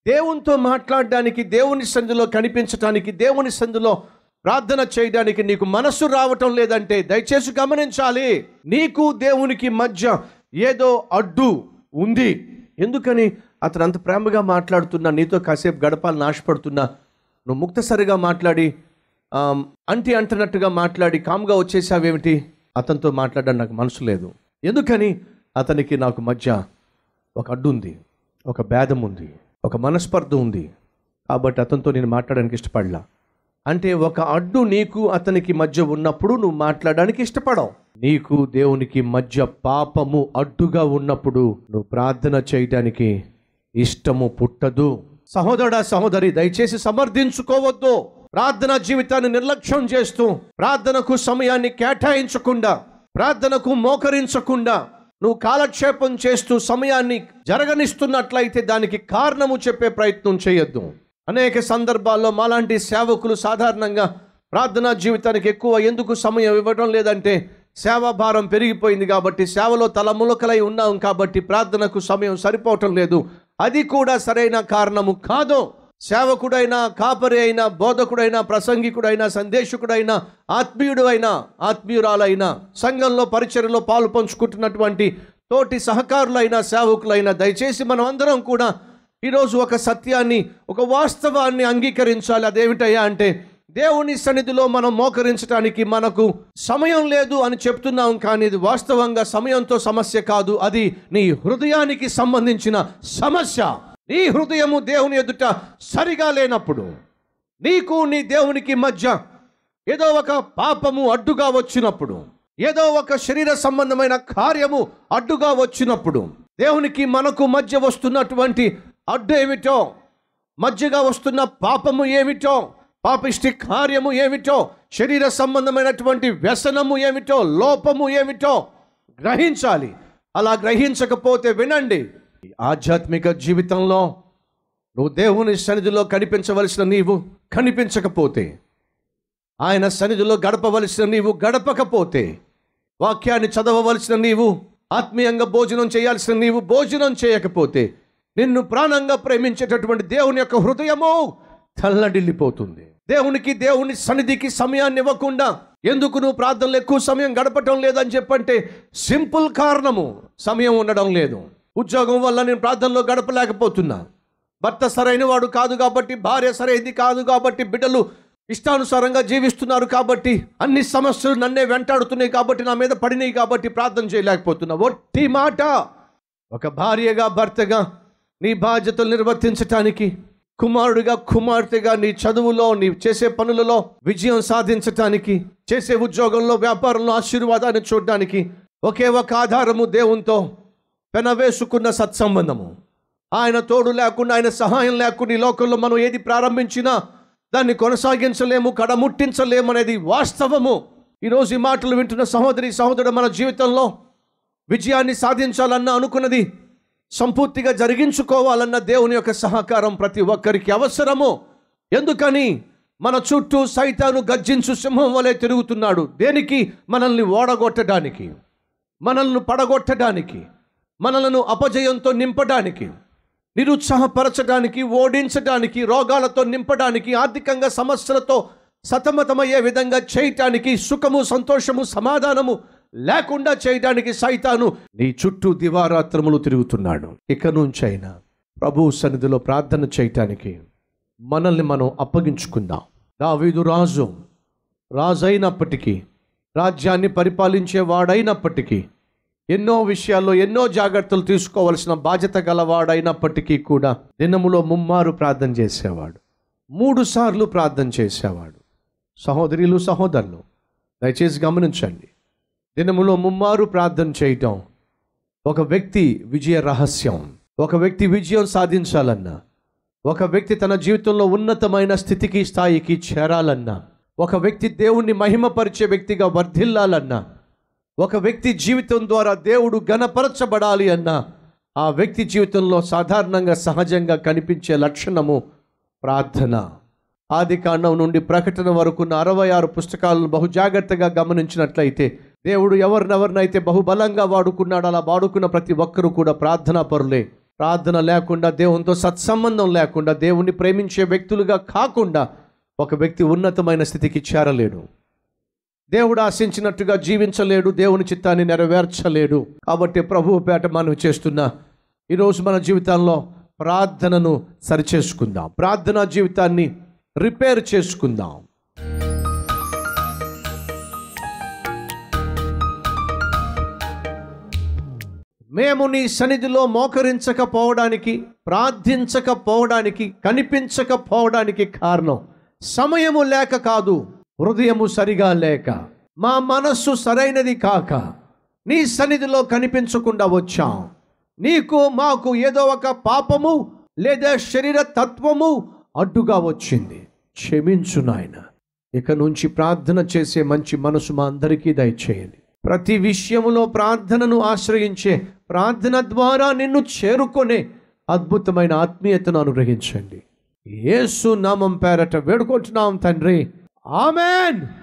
దేవునితో మాట్లాడడానికి దేవుని సందులో కనిపించటానికి దేవుని సందులో ప్రార్థన చేయడానికి నీకు మనస్సు రావటం లేదంటే దయచేసి గమనించాలి నీకు దేవునికి మధ్య ఏదో అడ్డు ఉంది ఎందుకని అతను అంత ప్రేమగా మాట్లాడుతున్నా నీతో కాసేపు గడపాలని ఆశపడుతున్నా నువ్వు ముక్తసరిగా మాట్లాడి ఆమ్, అంటి అంటున్నట్టుగా మాట్లాడి కామ్గా వచ్చేసావేమిటి అతనితో మాట్లాడడం నాకు మనసు లేదు ఎందుకని అతనికి నాకు మధ్య ఒక అడ్డు ఉంది ఒక భేదం ఉంది ఒక మనస్పర్ధ ఉంది కాబట్టి అతనితో నేను మాట్లాడడానికి ఇష్టపడలా అంటే ఒక అడ్డు నీకు అతనికి మధ్య ఉన్నప్పుడు నువ్వు మాట్లాడడానికి ఇష్టపడవు నీకు దేవునికి మధ్య పాపము అడ్డుగా ఉన్నప్పుడు నువ్వు ప్రార్థన చేయడానికి ఇష్టము పుట్టదు సహోదరుడా సహోదరి దయచేసి సమర్థించుకోవద్దు ప్రార్థన జీవితాన్ని నిర్లక్ష్యం చేస్తూ ప్రార్థనకు సమయాన్ని కేటాయించకుండా ప్రార్థనకు మోకరించకుండా నువ్వు కాలక్షేపం చేస్తూ సమయాన్ని జరగనిస్తున్నట్లయితే దానికి కారణము చెప్పే ప్రయత్నం చేయొద్దు అనేక సందర్భాల్లో మాలాంటి సేవకులు సాధారణంగా ప్రార్థనా జీవితానికి ఎక్కువ ఎందుకు సమయం ఇవ్వడం లేదంటే సేవా భారం పెరిగిపోయింది కాబట్టి సేవలో తలములకలై ఉన్నాం కాబట్టి ప్రార్థనకు సమయం సరిపోవటం లేదు అది కూడా సరైన కారణము కాదు సేవకుడైనా కాపరి అయినా బోధకుడైనా ప్రసంగికుడైనా సందేశకుడైనా ఆత్మీయుడు అయినా ఆత్మీయురాలైనా సంఘంలో పరిచర్యలో పాలు పంచుకుంటున్నటువంటి తోటి సహకారులైన సేవకులైన దయచేసి మనం అందరం కూడా ఈరోజు ఒక సత్యాన్ని ఒక వాస్తవాన్ని అంగీకరించాలి అదేమిటయ్యా అంటే దేవుని సన్నిధిలో మనం మోకరించడానికి మనకు సమయం లేదు అని చెప్తున్నాం కానీ ఇది వాస్తవంగా సమయంతో సమస్య కాదు అది నీ హృదయానికి సంబంధించిన సమస్య నీ హృదయము దేవుని ఎదుట సరిగా లేనప్పుడు నీకు నీ దేవునికి మధ్య ఏదో ఒక పాపము అడ్డుగా వచ్చినప్పుడు ఏదో ఒక శరీర సంబంధమైన కార్యము అడ్డుగా వచ్చినప్పుడు దేవునికి మనకు మధ్య వస్తున్నటువంటి అడ్డు ఏమిటో మధ్యగా వస్తున్న పాపము ఏమిటో పాపిష్టి కార్యము ఏమిటో శరీర సంబంధమైనటువంటి వ్యసనము ఏమిటో లోపము ఏమిటో గ్రహించాలి అలా గ్రహించకపోతే వినండి ఈ ఆధ్యాత్మిక జీవితంలో నువ్వు దేవుని సన్నిధిలో కనిపించవలసిన నీవు కనిపించకపోతే ఆయన సన్నిధిలో గడపవలసిన నీవు గడపకపోతే వాక్యాన్ని చదవవలసిన నీవు ఆత్మీయంగా భోజనం చేయాల్సిన నీవు భోజనం చేయకపోతే నిన్ను ప్రాణంగా ప్రేమించేటటువంటి దేవుని యొక్క హృదయము తల్లడిల్లిపోతుంది దేవునికి దేవుని సన్నిధికి సమయాన్ని ఇవ్వకుండా ఎందుకు నువ్వు ప్రార్థనలో ఎక్కువ సమయం గడపటం లేదని చెప్పంటే సింపుల్ కారణము సమయం ఉండడం లేదు ఉద్యోగం వల్ల నేను ప్రార్థనలో గడపలేకపోతున్నా భర్త సరైన వాడు కాదు కాబట్టి భార్య సరైనది కాదు కాబట్టి బిడ్డలు ఇష్టానుసారంగా జీవిస్తున్నారు కాబట్టి అన్ని సమస్యలు నన్నే వెంటాడుతున్నాయి కాబట్టి నా మీద పడినాయి కాబట్టి ప్రార్థన చేయలేకపోతున్నా ఒట్టి మాట ఒక భార్యగా భర్తగా నీ బాధ్యతలు నిర్వర్తించటానికి కుమారుడిగా కుమార్తెగా నీ చదువులో నీ చేసే పనులలో విజయం సాధించటానికి చేసే ఉద్యోగంలో వ్యాపారంలో ఆశీర్వాదాన్ని చూడడానికి ఒకే ఒక ఆధారము దేవునితో పెనవేసుకున్న సత్సంబంధము ఆయన తోడు లేకుండా ఆయన సహాయం లేకుండా ఈ లోకంలో మనం ఏది ప్రారంభించినా దాన్ని కొనసాగించలేము కడముట్టించలేము అనేది వాస్తవము ఈరోజు ఈ మాటలు వింటున్న సహోదరి సహోదరుడు మన జీవితంలో విజయాన్ని సాధించాలన్న అనుకున్నది సంపూర్తిగా జరిగించుకోవాలన్న దేవుని యొక్క సహకారం ప్రతి ఒక్కరికి అవసరము ఎందుకని మన చుట్టూ సైతాను గర్జించు సింహం వలె తిరుగుతున్నాడు దేనికి మనల్ని ఓడగొట్టడానికి మనల్ని పడగొట్టడానికి మనలను అపజయంతో నింపడానికి నిరుత్సాహపరచడానికి ఓడించడానికి రోగాలతో నింపడానికి ఆర్థికంగా సమస్యలతో సతమతమయ్యే విధంగా చేయటానికి సుఖము సంతోషము సమాధానము లేకుండా చేయడానికి సైతాను నీ చుట్టూ దివారాత్రములు తిరుగుతున్నాడు ఇక నుంచైనా ప్రభు సన్నిధిలో ప్రార్థన చేయటానికి మనల్ని మనం అప్పగించుకుందాం దావీదు రాజు రాజు అయినప్పటికీ రాజ్యాన్ని పరిపాలించే వాడైనప్పటికీ ఎన్నో విషయాల్లో ఎన్నో జాగ్రత్తలు తీసుకోవలసిన బాధ్యత గలవాడైనప్పటికీ కూడా దినములో ముమ్మారు ప్రార్థన చేసేవాడు మూడు సార్లు ప్రార్థన చేసేవాడు సహోదరులు సహోదరులు దయచేసి గమనించండి దినములో ముమ్మారు ప్రార్థన చేయటం ఒక వ్యక్తి విజయ రహస్యం ఒక వ్యక్తి విజయం సాధించాలన్నా ఒక వ్యక్తి తన జీవితంలో ఉన్నతమైన స్థితికి స్థాయికి చేరాలన్నా ఒక వ్యక్తి దేవుణ్ణి మహిమపరిచే వ్యక్తిగా వర్ధిల్లాలన్నా ఒక వ్యక్తి జీవితం ద్వారా దేవుడు గణపరచబడాలి అన్న ఆ వ్యక్తి జీవితంలో సాధారణంగా సహజంగా కనిపించే లక్షణము ప్రార్థన ఆది కాండం నుండి ప్రకటన వరకు ఉన్న అరవై ఆరు పుస్తకాలను బహు జాగ్రత్తగా గమనించినట్లయితే దేవుడు ఎవరినెవరినైతే బహుబలంగా వాడుకున్నాడో అలా వాడుకున్న ప్రతి ఒక్కరూ కూడా ప్రార్థనా పరులే ప్రార్థన లేకుండా దేవునితో సత్సంబంధం లేకుండా దేవుణ్ణి ప్రేమించే వ్యక్తులుగా కాకుండా ఒక వ్యక్తి ఉన్నతమైన స్థితికి చేరలేడు దేవుడు ఆశించినట్టుగా జీవించలేడు దేవుని చిత్తాన్ని నెరవేర్చలేడు కాబట్టి ప్రభువు పేట మనం చేస్తున్న ఈరోజు మన జీవితంలో ప్రార్థనను సరిచేసుకుందాం ప్రార్థనా జీవితాన్ని రిపేర్ చేసుకుందాం మేము నీ సన్నిధిలో మోకరించకపోవడానికి ప్రార్థించకపోవడానికి కనిపించకపోవడానికి కారణం సమయము లేక కాదు హృదయము సరిగా లేక మా మనస్సు సరైనది కాక నీ సన్నిధిలో కనిపించకుండా వచ్చాం నీకు మాకు ఏదో ఒక పాపము లేదా శరీర తత్వము అడ్డుగా వచ్చింది క్షమించు నాయన ఇక నుంచి ప్రార్థన చేసే మంచి మనసు మా అందరికీ దయచేయండి ప్రతి విషయములో ప్రార్థనను ఆశ్రయించే ప్రార్థన ద్వారా నిన్ను చేరుకొనే అద్భుతమైన ఆత్మీయతను అనుగ్రహించండి యేసు నామం పేరట వేడుకుంటున్నాం తండ్రి ఆమెన్